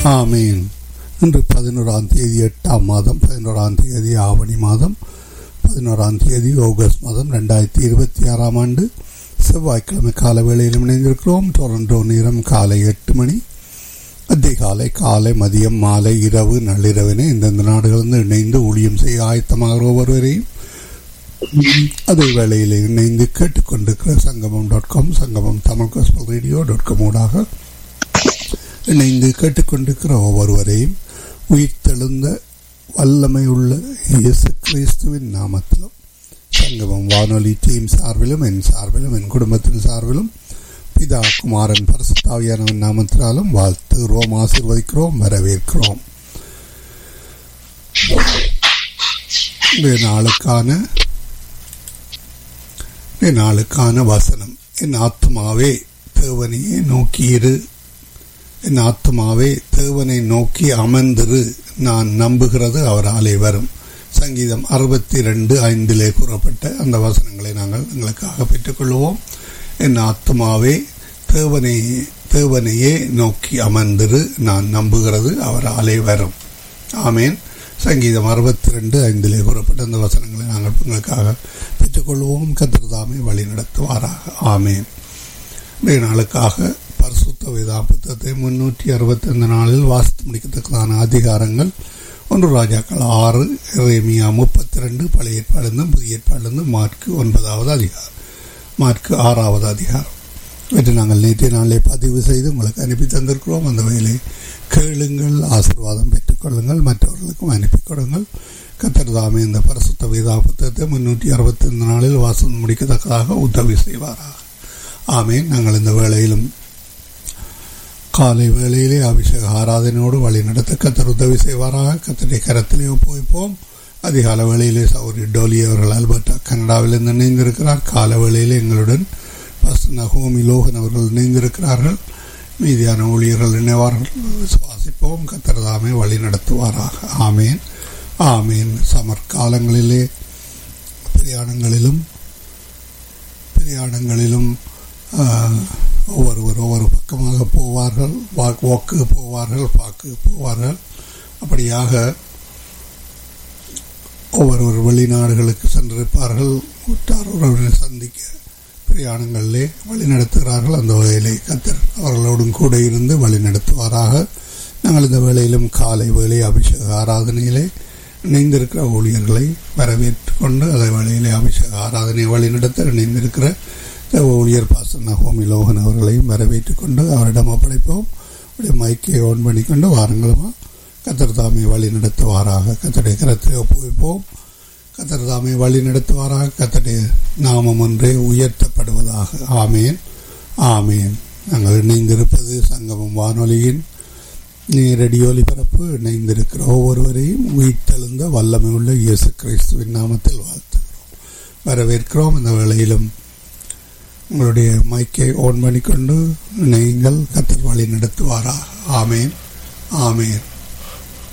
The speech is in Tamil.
ஆமீன் இன்று பதினோராம் தேதி எட்டாம் மாதம் பதினோராம் தேதி ஆவணி மாதம் பதினோராம் தேதி ஆகஸ்ட் மாதம் ரெண்டாயிரத்தி இருபத்தி ஆறாம் ஆண்டு செவ்வாய்க்கிழமை கால வேளையில் இணைந்திருக்கிறோம் டொரண்டோ நேரம் காலை எட்டு மணி அதிகாலை காலை மதியம் மாலை இரவு நள்ளிரவினை இந்தந்த நாடுகளிலிருந்து இணைந்து ஊழியம் செய்ய ஆயத்தமாகிற ஒவ்வொருவரையும் அதே வேளையில் இணைந்து கேட்டுக்கொண்டிருக்கிற சங்கமம் dot com Sangamam Tamil gospel radio dot com ஊடாக இணைந்து கேட்டுக்கொண்டிருக்கிற ஒவ்வொருவரையும் உயிர்த்தெழுந்த வல்லமையுள்ள இயேசு கிறிஸ்துவின் நாமத்திலும் சங்கமம் வானொலி டீம் சார்பிலும் என் சார்பிலும் என் குடும்பத்தின் சார்பிலும் பிதா குமாரன் பரசுத்தாவியானவன் நாமத்தினாலும் வாழ்த்துகிறோம் ஆசிர்வதிக்கிறோம் வரவேற்கிறோம் இன்றைய நாளுக்கான இன்றைய நாளுக்கான வசனம் என் ஆத்மாவே தேவனையே நோக்கியிரு என் ஆத்மாவே தேவனை நோக்கி அமர்ந்திரு நான் நம்புகிறது அவராலே வரும் சங்கீதம் அறுபத்தி ரெண்டு ஐந்திலே கூறப்பட்ட அந்த வசனங்களை நாங்கள் எங்களுக்காக பெற்றுக்கொள்வோம் என் ஆத்மாவே தேவனை தேவனையே நோக்கி அமர்ந்திரு நான் நம்புகிறது அவராலே வரும் ஆமேன் சங்கீதம் அறுபத்தி ரெண்டு ஐந்திலே கூறப்பட்ட அந்த வசனங்களை நாங்கள் உங்களுக்காக பெற்றுக்கொள்வோம் கத்திரதாமே வழி நடத்துவாராக ஆமேன் இன்றைய நாளுக்காக பரிசுத்த வேதா புத்தகத்தை முன்னூற்றி அறுபத்தைந்து நாளில் வாசித்து முடிக்கத்தக்கதான அதிகாரங்கள் ஒன்று ராஜாக்கள் ஆறு ரேமியா முப்பத்தி ரெண்டு பழைய ஏற்பாடுலேருந்து புதிய ஏற்பாடுலேருந்து மார்க்கு ஒன்பதாவது அதிகாரம் மார்க்கு ஆறாவது அதிகாரம் இவற்றை நாங்கள் நேற்றைய நாளே பதிவு செய்து உங்களுக்கு அனுப்பி தந்திருக்கிறோம் அந்த வகையிலே கேளுங்கள் ஆசிர்வாதம் பெற்றுக்கொள்ளுங்கள் மற்றவர்களுக்கும் அனுப்பி கொடுங்கள் கத்தர்தாமே இந்த பரிசுத்த வேதா புத்தகத்தை முன்னூற்றி அறுபத்தைந்து நாளில் வாசம் முடிக்கத்தக்கதாக உதவி செய்வாராக ஆமேன் நாங்கள் இந்த வேளையிலும் காலை வேளையிலே அபிஷேக ஆராதனையோடு வழி நடத்த கத்தர் உதவி செய்வாராக கத்தருடைய கரத்திலே ஒப்புவிப்போம் அதிகால வேளையிலே சௌரி டோலி அவர்கள் அல்பர்டா கனடாவிலிருந்து இணைந்திருக்கிறார் கால வேளையிலே எங்களுடன் பஸ் நகோமி லோகன் அவர்கள் இணைந்திருக்கிறார்கள் மீதியான ஊழியர்கள் இணைவார்கள் விசுவாசிப்போம் கத்தர்தாமே வழி நடத்துவாராக ஆமேன் ஆமேன் சமர் காலங்களிலே பிரயாணங்களிலும் பிரயாணங்களிலும் ஒவ்வொருவர் ஒவ்வொரு பக்கமாக போவார்கள் வாக்கு போவார்கள் பாக்கு போவார்கள் அப்படியாக ஒவ்வொருவர் வெளிநாடுகளுக்கு சென்றிருப்பார்கள் உற்றார் உறவினை சந்திக்க பிரயாணங்களிலே வழி நடத்துகிறார்கள் அந்த வகையிலே கத்தர் அவர்களோடும் கூட இருந்து வழி நடத்துவாராக நாங்கள் இந்த வேளையிலும் காலை வேலை அபிஷேக ஆராதனையிலே இணைந்திருக்கிற ஊழியர்களை வரவேற்று கொண்டு அதே வேளையிலே அபிஷேக ஆராதனை வழி நடத்த இணைந்திருக்கிற ஊழியர் பாசன் நகோமி லோகன் அவர்களையும் வரவேற்றுக் கொண்டு அவரிடம் ஒப்படைப்போம் அப்படியே மைக்கை ஓன் பண்ணிக்கொண்டு வாரங்களுமா கத்தர் தாமை வழி நடத்துவாராக கத்தடைய கரத்தை ஒப்புவிப்போம் கத்தர் தாமை வழி நடத்துவாராக கத்தடைய நாமம் ஒன்றே உயர்த்தப்படுவதாக ஆமேன் ஆமேன் நாங்கள் இணைந்திருப்பது சங்கமம் வானொலியின் நேரடி ஒலிபரப்பு இணைந்திருக்கிற ஒவ்வொருவரையும் உயிர்த்தெழுந்த வல்லமை உள்ள இயேசு கிறிஸ்துவின் நாமத்தில் வாழ்த்துகிறோம் வரவேற்கிறோம் இந்த வேளையிலும் உங்களுடைய மைக்கை ஓன் பண்ணிக்கொண்டு நீங்கள் கத்தர் வழி நடத்துவாரா ஆமேன் ஆமேன்